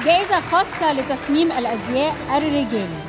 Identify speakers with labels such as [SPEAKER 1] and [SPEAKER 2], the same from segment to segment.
[SPEAKER 1] جائزة خاصة لتصميم الأزياء الرجالي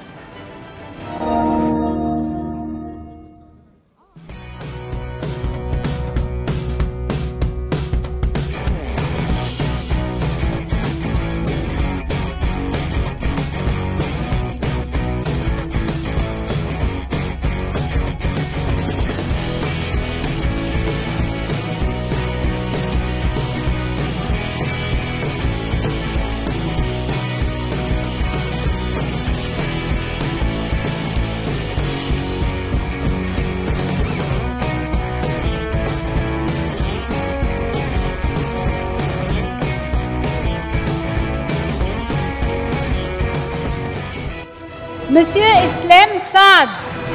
[SPEAKER 1] مسيو إسلام سعد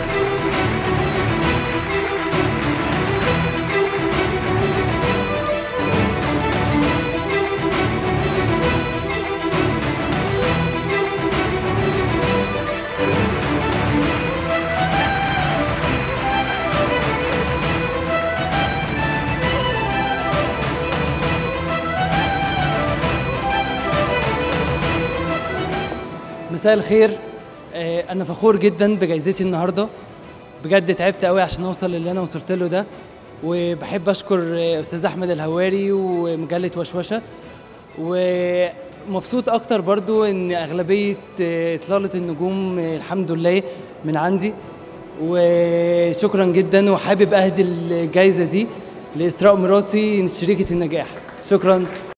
[SPEAKER 2] مساء الخير آه، انا فخور جدا بجائزتي النهارده بجد تعبت قوي عشان اوصل للي انا وصلت له ده وبحب اشكر آه، استاذ احمد الهواري ومجله وشوشه ومبسوط اكتر برضو ان اغلبيه آه، اطلاله النجوم آه، الحمد لله من عندي وشكرا جدا وحابب اهدي الجائزه دي لاسراء مراتي شريكه النجاح شكرا